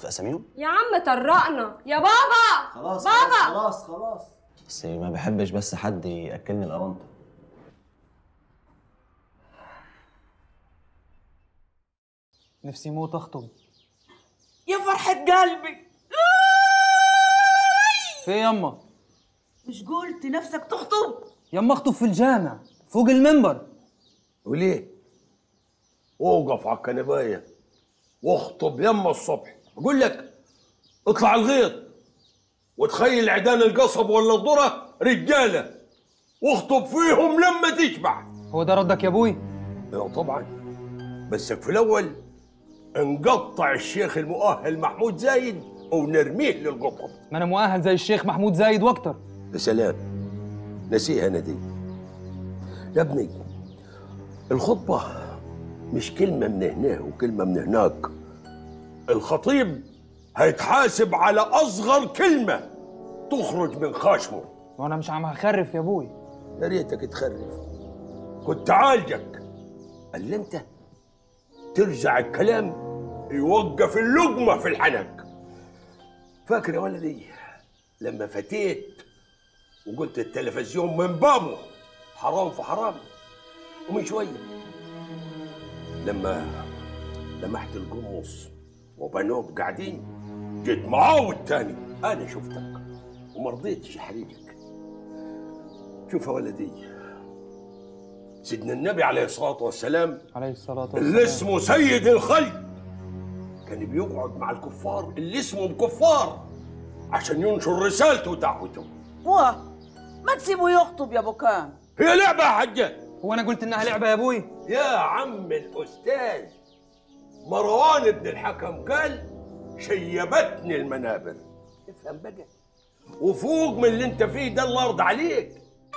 اساميهم يا عم طرقنا يا بابا خلاص بابا خلاص خلاص بس ما بحبش بس حد ياكلني القرنطه نفسي موت اخطب يا فرحة قلبي في إيه يما مش قلت نفسك تخطب يما اخطب في الجامع فوق المنبر وليه؟ اوقف على الكنبايه واخطب يما الصبح اقول لك اطلع الغيط وتخيل عيدان القصب ولا الذره رجاله واخطب فيهم لما تشبع هو ده ردك يا ابوي ايوه طبعا بسك في الاول نقطع الشيخ المؤهل محمود زايد ونرميه للقطط ما انا مؤهل زي الشيخ محمود زايد واكتر يا سلام نسيها انا دي يا ابني الخطبه مش كلمه من هنا وكلمه من هناك الخطيب هيتحاسب على اصغر كلمه تخرج من خشمه وانا مش عم هخرف يا ابوي يا ريتك تخرف كنت عالجك قال انت ترجع الكلام يوقف اللقمه في الحنك فاكر يا ولدي لما فتيت وقلت التلفزيون من بابه حرام في حرام ومن شويه لما لمحت القمص وبنوب قاعدين جيت معاه التاني انا شفتك وما رضيتش احرجك شوف يا ولدي سيدنا النبي عليه الصلاه والسلام عليه الصلاه اللي والسلام اسمه سيد الخلق كان بيقعد مع الكفار اللي اسمهم كفار عشان ينشر رسالته ودعوته واه ما تسيبه يخطب يا ابو كام هي لعبه يا حجه هو انا قلت انها لعبه يا ابوي يا عم الاستاذ مروان بن الحكم قال شيبتني المنابر افهم بقى وفوق من اللي انت فيه ده الله يرضى عليك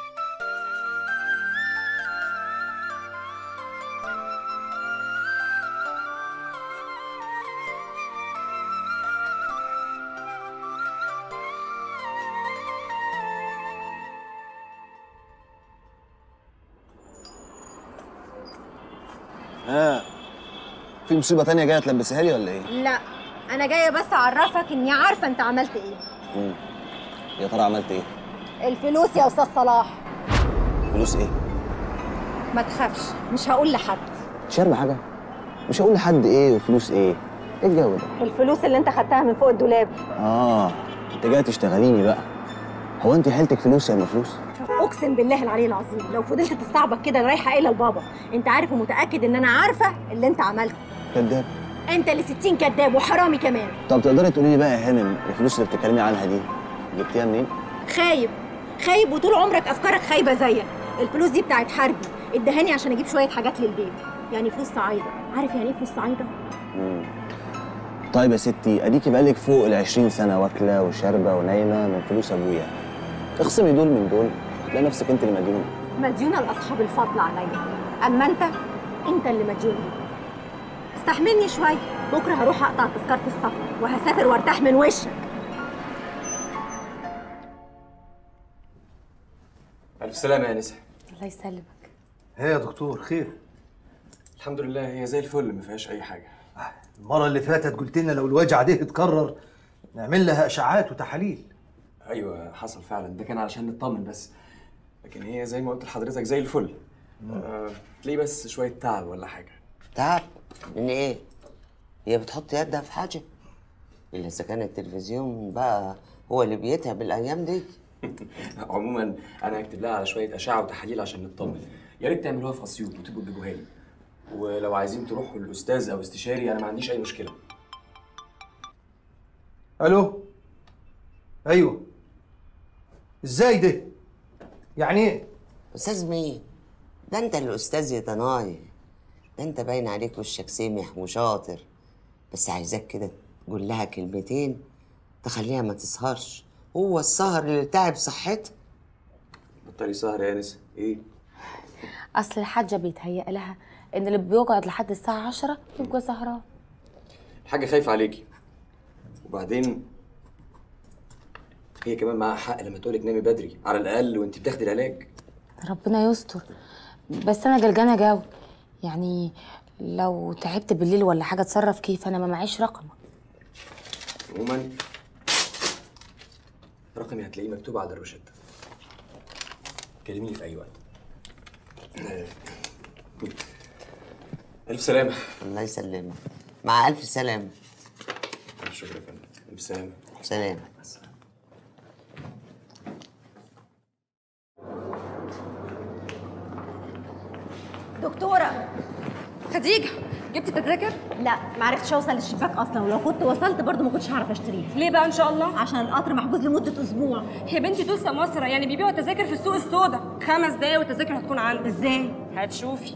ها في مصيبه تانية جايه تلبسها لي ولا ايه لا انا جايه بس اعرفك اني عارفه انت عملت ايه مم. يا ترى عملت ايه الفلوس يا استاذ صلاح فلوس ايه ما تخافش مش هقول لحد شاربه حاجه مش هقول لحد ايه وفلوس ايه ايه الجو ده الفلوس اللي انت خدتها من فوق الدولاب اه انت جاي تشتغليني بقى هو انت حيلتك فلوس يا ام فلوس اقسم بالله العلي العظيم لو فضلت تستعبط كده رايحه قايله لبابا انت عارف ومتاكد ان انا عارفه اللي انت عملته كداب انت اللي 60 كذاب وحرامي كمان طب تقدري تقولي لي بقى يا هانم الفلوس اللي بتتكلمي عنها دي جبتيها منين خايب خايب وطول عمرك افكارك خايبه زيك الفلوس دي بتاعت حربي ادهاني عشان اجيب شويه حاجات للبيت يعني فلوس صعايده عارف يعني ايه فلوس صعايده مم. طيب يا ستي اديكي بقالك فوق ال 20 سنه واكله وشاربه ونايمه من فلوس ابويا اخصمي دول من دول تلاقي نفسك انت اللي مديونه مديونه لاصحاب الفضل عليا اما انت انت اللي مديون لي استحملني شويه بكره هروح اقطع تذكره السفر وهسافر وارتاح من وشك ألف سلامة يا نسا الله يسلمك ايه يا دكتور خير الحمد لله هي زي الفل ما فيهاش أي حاجة المره اللي فاتت قلت لنا لو الوجع ده اتكرر نعمل لها اشعاعات وتحاليل أيوة حصل فعلا ده كان علشان نطمن بس لكن هي زي ما قلت لحضرتك زي الفل آه تلاقي بس شوية تعب ولا حاجة تعب من ايه؟ هي بتحط يدها في حاجة إلا إذا كان التلفزيون بقى هو اللي بيتعب الأيام دي عموما أنا هكتب لها على شوية أشعة وتحاليل عشان نطمن يا ريت تعملوها في أسيوط وتبقوا تجيبوها لي ولو عايزين تروحوا للأستاذ أو استشاري أنا ما عنديش أي مشكلة الو ايوه ازاي ده يعني ايه أستاذ مين؟ ده أنت الأستاذ يا ضناي ده أنت باين عليك وشك سمح وشاطر بس عايزاك كده تقول لها كلمتين تخليها ما تسهرش هو السهر اللي تعب صحتها بطلي سهر يا نسا إيه؟ اصل الحاجه بيتهيأ لها ان اللي بيقعد لحد الساعه 10 يبقى سهران الحاجة خايفة عليكي وبعدين هي كمان معاها حق لما تقولك نامي بدري على الأقل وأنت بتاخدي العلاج ربنا يستر بس انا جلجانه جو يعني لو تعبت بالليل ولا حاجه اتصرف كيف انا ما معيش رقمك عموما رقمي هتلاقيه مكتوب على الروشته كلميني في اي وقت الف سلامه الله يسلمك مع الف سلامه الف شكر يا فندم الف سلامه سلام دكتوره خديجه جبت التذاكر لا ما عرفتش اوصل للشباك اصلا ولو كنت وصلت برضه ما كنتش هعرف اشتريه ليه بقى ان شاء الله عشان القطر محجوز لمده اسبوع يا بنتي دول سماسرة يعني بيبيعوا التذاكر في السوق السوداء خمس دقايق والتذاكر هتكون عندك ازاي هتشوفي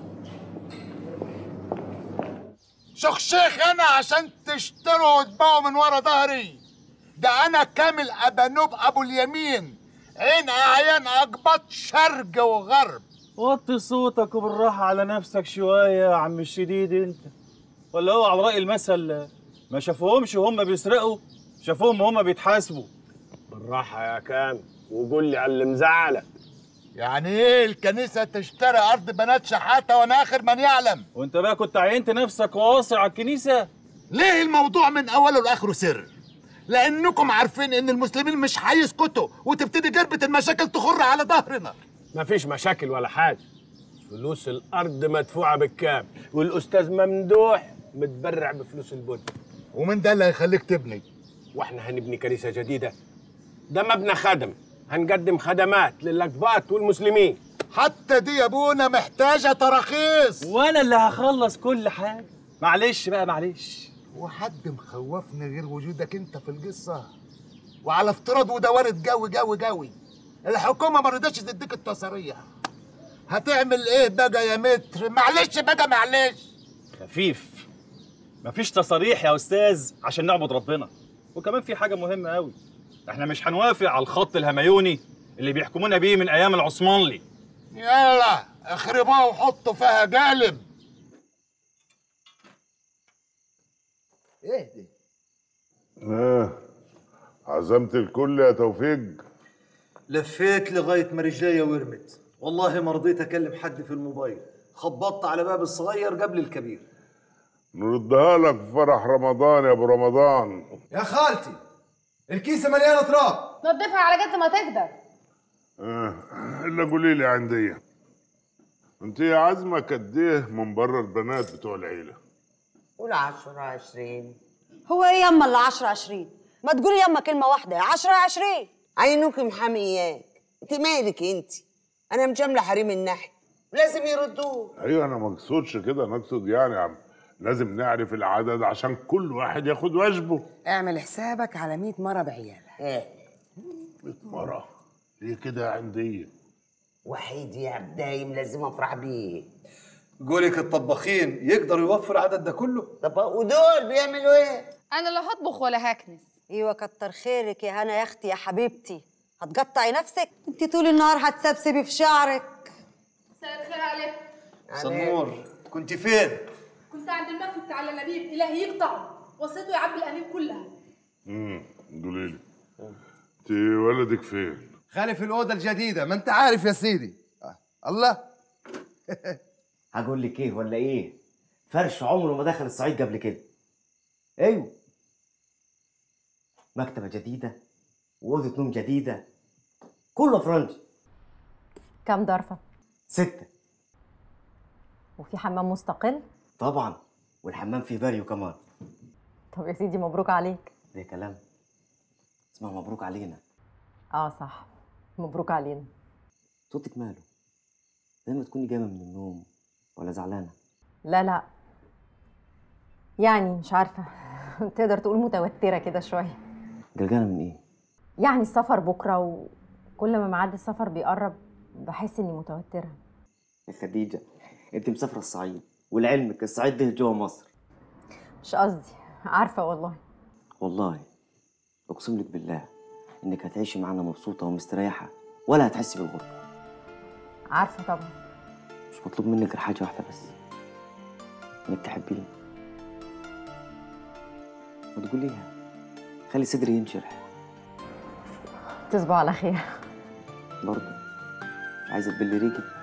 شخشيخ انا عشان تشتروا وتباعوا من ورا ظهري ده انا كامل ابانوب ابو اليمين عين اعيان اقبط شرق وغرب وطي صوتك وبالراحة على نفسك شوية يا عم الشديد انت ولا هو على رأي المثل ما شافوهمش وهم بيسرقوا شافوهم وهم بيتحاسبوا بالراحة يا كام وقول لي على اللي مزعلك يعني ايه الكنيسه تشتري ارض بنات شحاته وانا اخر من يعلم وانت بقى كنت عينت نفسك واصي على الكنيسة ليه الموضوع من اوله لاخره سر لانكم عارفين ان المسلمين مش هيسكتوا وتبتدي جربة المشاكل تخر على ظهرنا مفيش مشاكل ولا حاجة فلوس الأرض مدفوعة بالكام والأستاذ ممدوح متبرع بفلوس البن ومن ده اللي هيخليك تبني واحنا هنبني كنيسة جديدة ده مبنى خدم هنقدم خدمات للأقباط والمسلمين حتى دي يا ابونا محتاجه تراخيص وانا اللي هخلص كل حاجة معلش بقى معلش وحد مخوفني غير وجودك انت في القصه وعلى افتراض وده وارد جوي جوي جوي الحكومه ما رضتش تديك التصاريح هتعمل ايه بقى يا متر معلش بقى معلش خفيف مفيش تصاريح يا استاذ عشان نعبد ربنا وكمان في حاجه مهمه قوي احنا مش هنوافق على الخط الهميوني اللي بيحكمونا بيه من ايام العثمانلي يلا اخربوها وحطوا فيها جالب ايه دي؟ اه عزمت الكل يا توفيق لفيت لغايه ما رجليا ورمت والله ما رضيت اكلم حد في الموبايل خبطت على باب الصغير قبل الكبير نردها لك في فرح رمضان يا ابو رمضان يا خالتي الكيسه مليانه تراب نضفها على قد ما تقدر اه الا قولي لي عندي انت يا عزمه قد ايه من بره البنات بتوع العيله قول 10 20 هو ايه يما اللي 10 20 ما تقولي يما كلمه واحده 10 20 عينوك محامي اياك انت مالك انت انا مجامله حريم النحل لازم يردوه ايوه انا ما اقصدش كده انا اقصد يعني عم لازم نعرف العدد عشان كل واحد ياخد واجبه اعمل حسابك على 100 مره بعيالها ايه 100 مره ليه كده يا عنديه وحيد يا عبدايم لازم افرح بيه قولك الطباخين يقدروا يوفر العدد ده كله طب ودول بيعملوا ايه انا لا هطبخ ولا هكنس ايوه كتر خيرك يا هنا يا اختي يا حبيبتي هتقطعي نفسك انت طول النهار هتسبسبي في شعرك مساء الخير عليكم سنور كنت فين كنت عند المخفي بتاع الانابيب الهي يقطع وصيته يعبي الانابيب كلها امم قولي لي انت ولدك فين خالف الأوضة الجديدة ما أنت عارف يا سيدي آه. الله هقول لك ايه ولا ايه فرش عمره ما دخل الصعيد قبل كده ايوه مكتبه جديده واوضه نوم جديده كله فرنج كام ضرفة؟ ستة وفي حمام مستقل؟ طبعا والحمام فيه باريو كمان طب يا سيدي مبروك عليك ده كلام اسمها مبروك علينا اه صح مبروك علينا صوتك ماله زي ما تكوني جايه من النوم ولا زعلانه لا لا يعني مش عارفة تقدر تقول متوترة كده شوية جلجانه من ايه يعني السفر بكرة وكل ما ميعاد السفر بيقرب بحس إني متوترة يا خديجه انت مسافره الصعيد ولعلمك الصعيد ده جوه مصر مش قصدي عارفة والله والله اقسم لك بالله انك هتعيشي معانا مبسوطه ومستريحه ولا هتحسي بالغربه عارفة طبعا مش مطلوب منك غير حاجه واحده بس انك تحبيني وتقوليها خلي صدري ينشرح تصبحوا على خير برضه عايزه تبلي ريقك